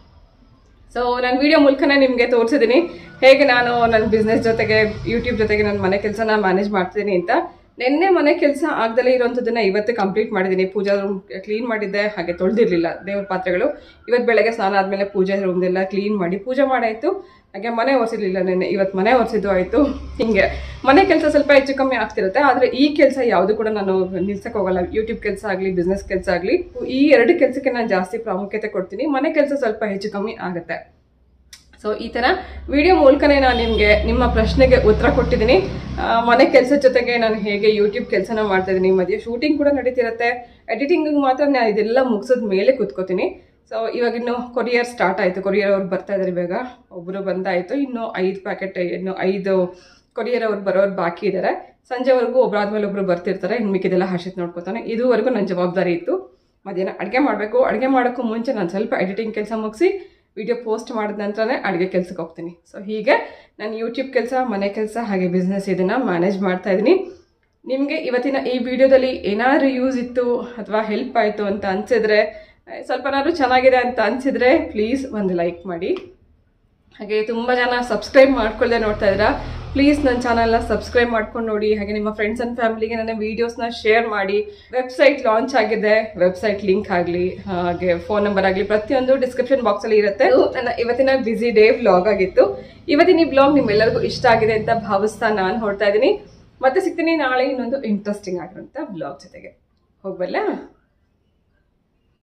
ಸೊ ನಾನು ವಿಡಿಯೋ ಮೂಲಕನೇ ನಿಮಗೆ ತೋರಿಸಿದ್ದೀನಿ ಹೇಗೆ ನಾನು ನನ್ನ ಬಿಸ್ನೆಸ್ ಜೊತೆಗೆ ಯೂಟ್ಯೂಬ್ ಜೊತೆಗೆ ನನ್ನ ಮನೆ ಕೆಲಸನ ಮ್ಯಾನೇಜ್ ಮಾಡ್ತಿದ್ದೀನಿ ಅಂತ ನಿನ್ನೆ ಮನೆ ಕೆಲಸ ಆಗದಲ್ಲೇ ಇರೋಂಥದ್ದನ್ನ ಇವತ್ತು ಕಂಪ್ಲೀಟ್ ಮಾಡಿದ್ದೀನಿ ಪೂಜಾ ರೂಮ್ ಕ್ಲೀನ್ ಮಾಡಿದ್ದೆ ಹಾಗೆ ತೊಳೆದಿರಲಿಲ್ಲ ದೇವ್ರ ಪಾತ್ರೆಗಳು ಇವತ್ತು ಬೆಳಗ್ಗೆ ಸ್ನಾನ ಆದಮೇಲೆ ಪೂಜಾ ರೂಮ್ದೆಲ್ಲ ಕ್ಲೀನ್ ಮಾಡಿ ಪೂಜೆ ಮಾಡಾಯಿತು ಹಾಗೆ ಮನೆ ಒರೆಸಿರ್ಲಿಲ್ಲ ನೆನ್ನೆ ಇವತ್ತು ಮನೆ ಒರೆಸಿದ್ದು ಆಯಿತು ಹಿಂಗೆ ಮನೆ ಕೆಲಸ ಸ್ವಲ್ಪ ಹೆಚ್ಚು ಕಮ್ಮಿ ಆಗ್ತಿರುತ್ತೆ ಆದರೆ ಈ ಕೆಲಸ ಯಾವುದು ಕೂಡ ನಾನು ನಿಲ್ಸಕ್ಕೆ ಹೋಗಲ್ಲ ಯೂಟ್ಯೂಬ್ ಕೆಲಸ ಆಗಲಿ ಬಿಸ್ನೆಸ್ ಕೆಲಸ ಆಗಲಿ ಈ ಎರಡು ಕೆಲಸಕ್ಕೆ ನಾನು ಜಾಸ್ತಿ ಪ್ರಾಮುಖ್ಯತೆ ಕೊಡ್ತೀನಿ ಮನೆ ಕೆಲಸ ಸ್ವಲ್ಪ ಹೆಚ್ಚು ಕಮ್ಮಿ ಆಗುತ್ತೆ ಸೊ ಈ ಥರ ವಿಡಿಯೋ ಮೂಲಕನೇ ನಾನು ನಿಮಗೆ ನಿಮ್ಮ ಪ್ರಶ್ನೆಗೆ ಉತ್ತರ ಕೊಟ್ಟಿದ್ದೀನಿ ಆ, ಮನೆ ಕೆಲಸದ ಜೊತೆಗೆ ನಾನು ಹೇಗೆ ಯೂಟ್ಯೂಬ್ ಕೆಲಸನ ಮಾಡ್ತಾ ಇದ್ದೀನಿ ಮಧ್ಯೆ ಶೂಟಿಂಗ್ ಕೂಡ ನಡೀತಿರುತ್ತೆ ಎಡಿಟಿಂಗಿಗೆ ಮಾತ್ರ ನಾನು ಇದೆಲ್ಲ ಮುಗಿಸಿದ ಮೇಲೆ ಕೂತ್ಕೋತೀನಿ ಸೊ ಇವಾಗಿನ್ನು ಕೊರಿಯರ್ ಸ್ಟಾರ್ಟ್ ಆಯಿತು ಕೊರಿಯರ್ ಅವ್ರು ಬರ್ತಾ ಇದ್ದಾರೆ ಬೇಗ ಒಬ್ಬರು ಬಂದಾಯಿತು ಇನ್ನು ಐದು ಪ್ಯಾಕೆಟ್ ಇನ್ನು ಐದು ಕೊರಿಯರ್ ಅವ್ರು ಬರೋರು ಬಾಕಿ ಇದ್ದಾರೆ ಸಂಜೆವರೆಗೂ ಒಬ್ಬರಾದ್ಮೇಲೆ ಒಬ್ರು ಬರ್ತಿರ್ತಾರೆ ಇನ್ನು ಮಿಕ್ಕಿದೆಲ್ಲ ಹರ್ಷಿತ್ ನೋಡ್ಕೊತಾನೆ ಇದುವರೆಗೂ ನನ್ನ ಜವಾಬ್ದಾರಿ ಇತ್ತು ಮಧ್ಯಾಹ್ನ ಅಡುಗೆ ಮಾಡಬೇಕು ಅಡುಗೆ ಮಾಡೋಕ್ಕೂ ಮುಂಚೆ ನಾನು ಸ್ವಲ್ಪ ಎಡಿಟಿಂಗ್ ಕೆಲಸ ಮುಗಿಸಿ ವಿಡಿಯೋ ಪೋಸ್ಟ್ ಮಾಡಿದ ನಂತರನೇ ಅಡುಗೆ ಕೆಲಸಕ್ಕೆ ಹೋಗ್ತೀನಿ ಸೊ ಹೀಗೆ ನಾನು ಯೂಟ್ಯೂಬ್ ಕೆಲಸ ಮನೆ ಕೆಲಸ ಹಾಗೆ ಬಿಸ್ನೆಸ್ ಇದನ್ನು ಮ್ಯಾನೇಜ್ ಮಾಡ್ತಾ ಇದ್ದೀನಿ ನಿಮಗೆ ಇವತ್ತಿನ ಈ ವಿಡಿಯೋದಲ್ಲಿ ಏನಾದರೂ ಯೂಸ್ ಇತ್ತು ಅಥವಾ ಹೆಲ್ಪ್ ಆಯಿತು ಅಂತ ಅನಿಸಿದ್ರೆ ಸ್ವಲ್ಪನಾದ್ರೂ ಚೆನ್ನಾಗಿದೆ ಅಂತ ಅನಿಸಿದ್ರೆ ಪ್ಲೀಸ್ ಒಂದು ಲೈಕ್ ಮಾಡಿ ಹಾಗೆ ತುಂಬ ಜನ ಸಬ್ಸ್ಕ್ರೈಬ್ ಮಾಡ್ಕೊಳ್ಳದೆ ನೋಡ್ತಾ ಇದ್ದೀರಾ ಪ್ಲೀಸ್ ನನ್ನ ಚಾನಲ್ನ ಸಬ್ಸ್ಕ್ರೈಬ್ ಮಾಡ್ಕೊಂಡು ನೋಡಿ ಹಾಗೆ ನಿಮ್ಮ ಫ್ರೆಂಡ್ಸ್ ಆ್ಯಂಡ್ ಫ್ಯಾಮಿಲಿಗೆ ನನ್ನ ವೀಡಿಯೋಸ್ನ ಶೇರ್ ಮಾಡಿ ವೆಬ್ಸೈಟ್ ಲಾಂಚ್ ಆಗಿದೆ ವೆಬ್ಸೈಟ್ ಲಿಂಕ್ ಆಗಲಿ ಹಾಗೆ ಫೋನ್ ನಂಬರ್ ಆಗಲಿ ಪ್ರತಿಯೊಂದು ಡಿಸ್ಕ್ರಿಪ್ಷನ್ ಬಾಕ್ಸಲ್ಲಿ ಇರುತ್ತೆ ಇದು ನನ್ನ ಇವತ್ತಿನ ಬ್ಯುಸಿ ಡೇ ವ್ಲಾಗ್ ಆಗಿತ್ತು ಇವತ್ತಿನ ಈ ವ್ಲಾಗ್ ನಿಮ್ಮೆಲ್ಲರಿಗೂ ಇಷ್ಟ ಆಗಿದೆ ಅಂತ ಭಾವಿಸ್ತಾ ನಾನು ಹೊರಡ್ತಾ ಇದ್ದೀನಿ ಮತ್ತೆ ಸಿಗ್ತೀನಿ ನಾಳೆ ಇನ್ನೊಂದು ಇಂಟ್ರೆಸ್ಟಿಂಗ್ ಆಗಿರುವಂಥ ವ್ಲಾಗ್ ಜೊತೆಗೆ ಹೋಗ್ಬಲ್ಲ